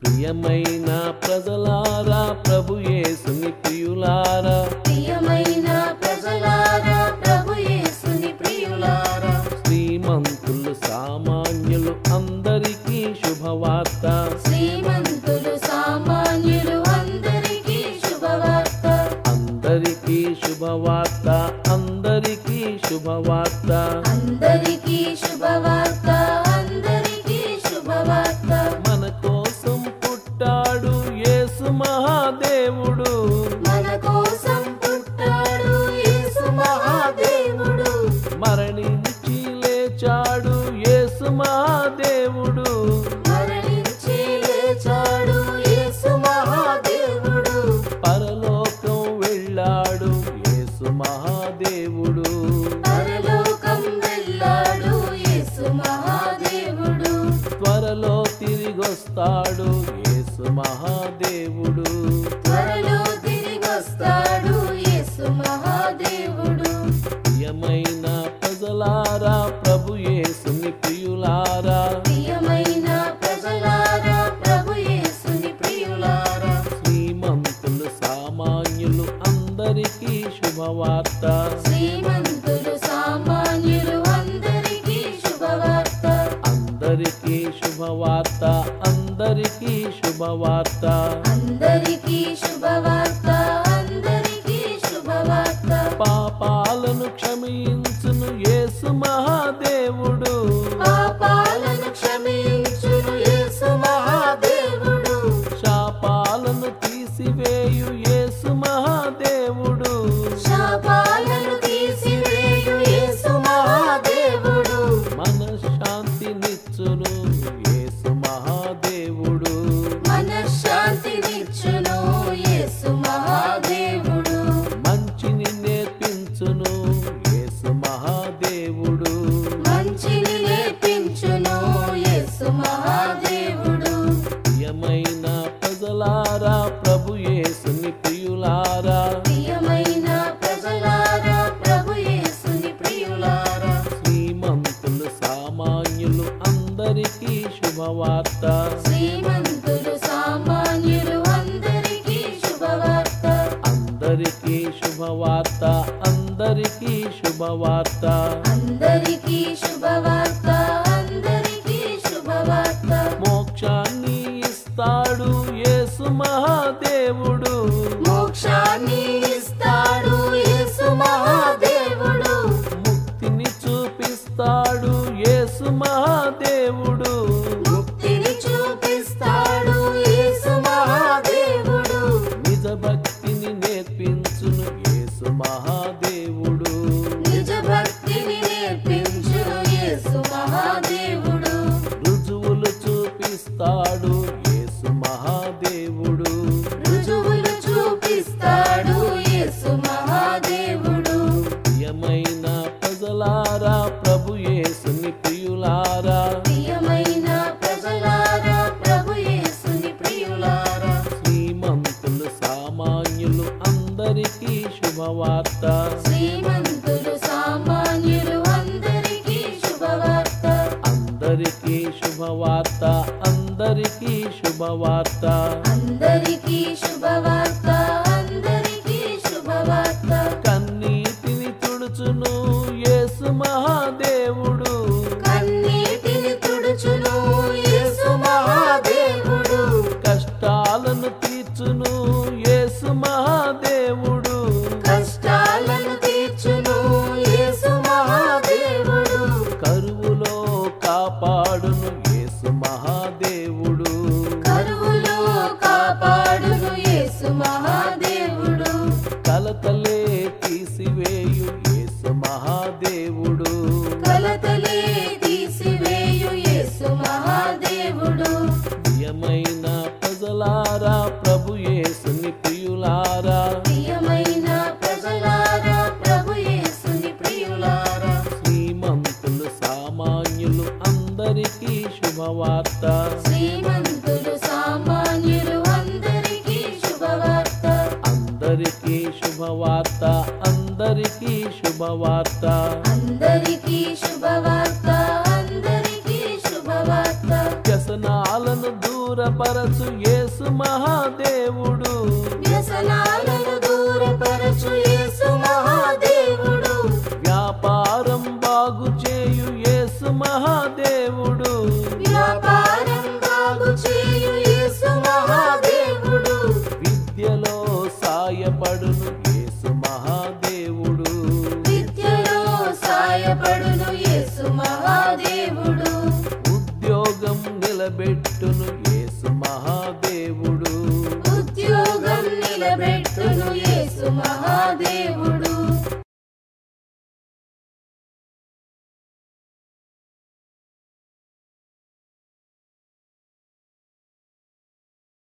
ప్రియమైన ప్రజలారా ప్రభు యేసుని ప్రియులారా ప్రియమైన ప్రజలారా ప్రభు యేసుని ప్రియులారా శ్రీమంతులు సామాన్యులు అందరికీ శుభవార్త శ్రీమంతులు సామాన్యులు అందరికీ శుభవార్త అందరికీ శుభవార్త అందరికీ శుభవార్త అందరికీ శుభవార్త అందరికీ శుభవార్త మన కోసం పుట్టాడు యేసు మహాదేవుడు మన కోసం పుట్టాడు యేసు మహాదేవుడు మరణించి లేచాడు యేసు మహాదేవుడు మరణించి లేచాడు యేసు మహాదేవుడు పరలోకం వెళ్ళాడు యేసు మహాదేవుడు పరలోకం వెళ్ళాడు యేసు మహాదేవుడు త్వరలో తిరిగొస్తాడు యేసు మహాదేవుడు త్వరలో తిరిగొస్తాడు యేసు మహాదేవుడు ప్రియమైన ప్రజలారా ప్రభు యేసుని ప్రియులారా ప్రియమైన ప్రజలారా ప్రభు యేసుని ప్రియులారా శ్రీమంతులు సామాన్యులు అందరికీ శుభవార్త శ్రీమంతులు సామాన్యులు అందరికీ శుభవార్త అందరికీ శుభవార్త అందరికీ శుభవార్త అందరికీ శుభవార్త అందరికీ శుభవార్త పాపాలను క్షమించును యేసు మహాదేవుడు పాపాలను క్షమించును యేసు మహాదేవుడు శాపాలను తీసివేయు యేసు మహాదేవుడు శాపాలను తీసివేయు యేసు మహాదేవుడు మనశ్శాంతినిచ్చును యేసు మహాదేవుడు మనశ్శాంతినిచ్చును యేసు మహాదేవుడు మంచిని నేర్పించును యేసు మహాదేవుడు మంచిని నేర్పించును యేసు మహాదేవుడు ప్రియమైన ప్రజలారా ప్రభు యేసుని ప్రియులారా ప్రియమైన ప్రజలారా ప్రభు యేసుని ప్రియులారా శ్రీమంతులు సామాన్యులు అందరికీ శుభవార్త శ్రీమంతులు సామాన్యులు అందరికీ శుభవార్త అందరికీ శుభవార్త అందరికీ శుభవార్త అందరికీ శుభవార్త అందరికీ శుభవార్త మోక్షాన్ని ఇస్తాడు యేసు మహాదేవుడు మోక్షాన్ని ఇస్తాడు యేసు మహాదేవుడు ముక్తిని చూపిస్తాడు యేసు మహాదేవుడు ముక్తిని చూపిస్తాడు యేసు మహాదేవుడు నిజ భక్తిని నేర్పించును యేసు మహాదేవుడు నిజ భక్తిని నేర్పించును యేసు మహాదేవుడు రుజువులు చూపిస్తాడు యేసు మహాదేవుడు రుజువులు చూపిస్తాడు యేసు మహాదేవుడు ప్రియమైన ప్రజలారా ప్రభు యేసుని ప్రియులారా ప్రియమైన ప్రజలారా ప్రభు యేసుని ప్రియులారా శ్రీమంతులు సామాన్యులు అందరికీ శుభవార్త శ్రీమంతులు సామాన్యులు అందరికీ శుభవార్త అందరికీ శుభవార్త అందరికీ శుభవార్త అందరికీ శుభవార్త అందరికీ శుభవార్త కన్నీటిని తుడుచును యేసు మహాదేవుడు కన్నీటిని తుడుచును యేసు మహాదేవుడు కష్టాలను తీర్చును యేసు మహాదేవుడు కష్టాలను తీర్చును యేసు మహాదేవుడు కరువులో కాపాడును యేసు మహాదేవుడు కరువులో కాపాడును యేసు మహాదేవుడు కలతలే తీసివేయు యేసు మహాదేవుడు కలతలే తీసివేయు యేసు మహాదేవుడు ప్రియమైన ప్రజలారా ప్రభు యేసుని ప్రియులారా ప్రియమైన ప్రజలారా ప్రభు యేసుని ప్రియులారా శ్రీమంతులు సామాన్యులు అందరికీ శుభవార్త శ్రీమంతులు సామాన్యులు అందరికీ శుభవార్త అందరికీ శుభవార్త అందరికీ శుభవార్త అందరికీ శుభవార్త అందరికీ శుభవార్త వ్యసనాలను దూర దూరపరచు యేసు మహాదేవుడు వ్యసనాలను దూరపరచు యేసు మహాదేవుడు వ్యాపారం బాగు చేయు యేసు మహాదేవుడు వ్యాపారం బాగు చేయు యేసు మహాదేవుడు విద్యలో సాయపడును యేసు మహాదేవుడు విద్యలో సాయపడును యేసు మహాదేవుడు ఉద్యోగం నిలబెట్టును యేసు మహాదేవుడు ఉద్యోగం నిలబెట్టును యేసు మహాదేవుడు